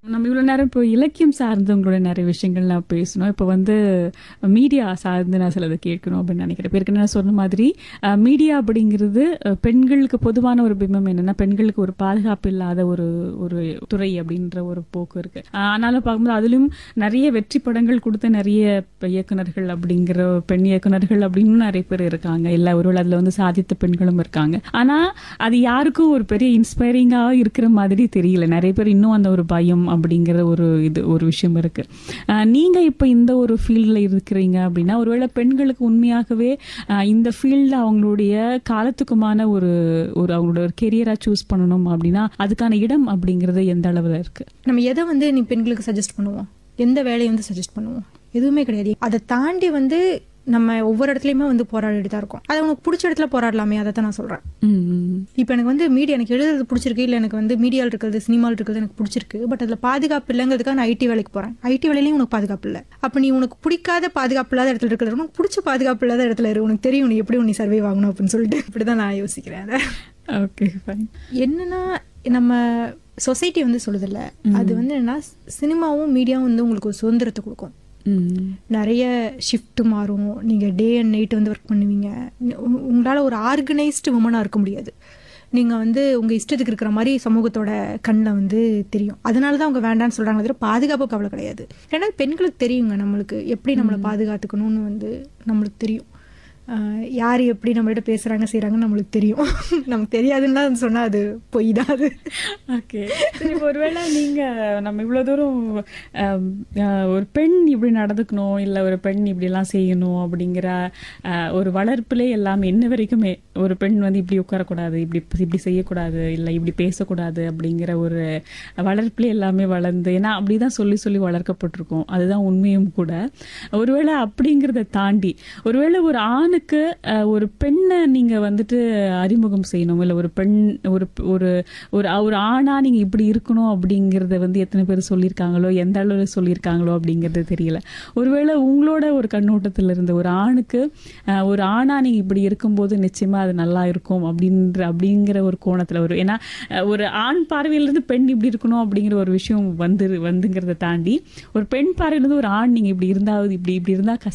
நம்ம இவ்வளவு நேரம் இப்போ இலக்கியம் சார்ந்து உங்களோட நிறைய விஷயங்கள் நான் பேசணும் இப்போ வந்து மீடியா சார்ந்து நான் சிலதை கேட்கணும் அப்படின்னு நினைக்கிறேன் இப்போ ஏற்கனவே நான் சொன்ன மாதிரி மீடியா அப்படிங்கிறது அஹ், பெண்களுக்கு பொதுவான ஒரு பிம்பம் என்னன்னா பெண்களுக்கு ஒரு பாதுகாப்பு இல்லாத ஒரு ஒரு துறை அப்படின்ற ஒரு போக்கு இருக்கு ஆஹ், ஆனாலும் பார்க்கும்போது அதிலும் நிறைய வெற்றி படங்கள் கொடுத்த நிறைய இப்ப இயக்குனர்கள் அப்படிங்கிற பெண் இயக்குனர்கள் அப்படின்னு நிறைய பேர் இருக்காங்க எல்லா ஒருவேளை அதுல வந்து சாதித்த பெண்களும் இருக்காங்க ஆனா அது யாருக்கும் ஒரு பெரிய இன்ஸ்பைரிங்கா இருக்கிற மாதிரி தெரியல நிறைய பேர் இன்னும் அந்த ஒரு பயம் அப்படிங்கிற ஒரு இது ஒரு விஷயம் இருக்கு ஆஹ் நீங்க இப்ப இந்த ஒரு ஃபீல்ட்ல இருக்கிறீங்க அப்படின்னா ஒருவேளை பெண்களுக்கு உண்மையாகவே ஆஹ் இந்த ஃபீல்ட்ல அவங்களுடைய காலத்துக்குமான ஒரு ஒரு அவங்களோட ஒரு கெரியரா சூஸ் பண்ணணும் அப்படின்னா அதுக்கான இடம் அப்படிங்கிறது எந்த அளவுல இருக்கு நம்ம எதை வந்து நீ பெண்களுக்கு சஜஸ்ட் பண்ணுவோம் எந்த வேலையை வந்து சஜஸ்ட் பண்ணுவோம் எதுவுமே கிடையாது அதை தாண்டி வந்து நம்ம ஒவ்வொரு இடத்துலயுமே வந்து போராடிட்டு தான் இருக்கோம் அதை உனக்கு பிடிச்ச இடத்துல போராடலாமே அதை தான் நான் சொல்றேன் ம் இப்போ எனக்கு வந்து மீடியா எனக்கு எழுதுறது பிடிச்சிருக்கு இல்லை எனக்கு வந்து மீடியாவில் இருக்கிறது சினிமாவில் இருக்கிறது எனக்கு பிடிச்சிருக்கு பட் அதில் பாதுகாப்பு இல்லைங்கிறதுக்காக நான் ஐடி வேலைக்கு போகிறேன் ஐடி வேலையிலையும் உனக்கு பாதுகாப்பு இல்லை அப்போ நீ உனக்கு பிடிக்காத பாதுகாப்பு இல்லாத இடத்துல இருக்கிறது உனக்கு பிடிச்ச பாதுகாப்பு இல்லாத இடத்துல இரு உனக்கு தெரியும் நீ எப்படி நீ சர்வே ஆகணும் அப்படின்னு சொல்லிட்டு இப்படி தான் நான் யோசிக்கிறேன் அதை ஓகே ஃபைன் என்னன்னா நம்ம சொசைட்டி வந்து சொல்லுதில்ல அது வந்து என்னன்னா சினிமாவும் மீடியாவும் வந்து உங்களுக்கு ஒரு சுதந்திரத்தை கொடுக்கும் ம் நிறைய ஷிஃப்ட் மாறும் நீங்கள் டே அண்ட் நைட் வந்து ஒர்க் பண்ணுவீங்க உங்களால் ஒரு ஆர்கனைஸ்டு உமனாக இருக்க முடியாது நீங்கள் வந்து உங்கள் இஷ்டத்துக்கு இருக்கிற மாதிரி சமூகத்தோட கண்ணில் வந்து தெரியும் அதனால தான் அவங்க வேண்டாம்னு சொல்கிறாங்க தவிர பாதுகாப்பு கவலை கிடையாது ஏன்னா பெண்களுக்கு தெரியுங்க நம்மளுக்கு எப்படி நம்மளை பாதுகாத்துக்கணும்னு வந்து நம்மளுக்கு தெரியும் ஆஹ் யார் எப்படி நம்மள்ட்ட பேசுகிறாங்க செய்கிறாங்கன்னு நம்மளுக்கு தெரியும் நமக்கு தெரியாதுன்னு சொன்னால் அது பொய் தான் அது ஓகே சரி இப்போ ஒருவேளை நீங்க நம்ம இவ்வளவு தூரம் ஆம், ஆஹ், ஒரு பெண் இப்படி நடந்துக்கணும் இல்ல ஒரு பெண் இப்படி எல்லாம் செய்யணும் அப்படிங்கிற ஆஹ், ஒரு வளர்ப்பிலே எல்லாம் என்ன வரைக்குமே ஒரு பெண் வந்து இப்படி உட்காரக்கூடாது இப்படி இப்படி செய்யக்கூடாது இல்ல இப்படி பேசக்கூடாது அப்படிங்கிற ஒரு வளர்ப்பிலே எல்லாமே வளர்ந்து ஏன்னா அப்படிதான் சொல்லி சொல்லி வளர்க்கப்பட்டிருக்கோம் அதுதான் உண்மையும் கூட ஒருவேளை அப்படிங்கிறத தாண்டி ஒருவேளை ஒரு ஆணுக்கு ஆஹ், ஒரு பெண்ணை நீங்க வந்துட்டு அறிமுகம் செய்யணும் இல்ல ஒரு பெண் ஒரு ஒரு ஒரு ஒரு ஆணா நீங்க இப்படி இருக்கணும் அப்படிங்கறத வந்து எத்தனை பேர் சொல்லியிருக்காங்களோ எந்த அளவுல சொல்லியிருக்காங்களோ அப்படிங்கிறது தெரியல ஒருவேளை உங்களோட ஒரு கண்ணோட்டத்துல இருந்த ஒரு ஆணுக்கு ஆஹ், ஒரு ஆணா நீங்க இப்படி இருக்கும்போது நிச்சயமா அது நல்லா இருக்கும் அப்படின்ற அப்படிங்கிற ஒரு கோணத்துல வரும் ஏன்னா ஆஹ், ஒரு ஆண் பார்வையில இருந்து பெண் இப்படி இருக்கணும் அப்படிங்கிற ஒரு விஷயம் வந்து வந்துங்கிறத தாண்டி ஒரு பெண் பார்வையில இருந்து ஒரு ஆண் நீங்க இப்படி இருந்தாவது இப்படி இப்படி இருந்தா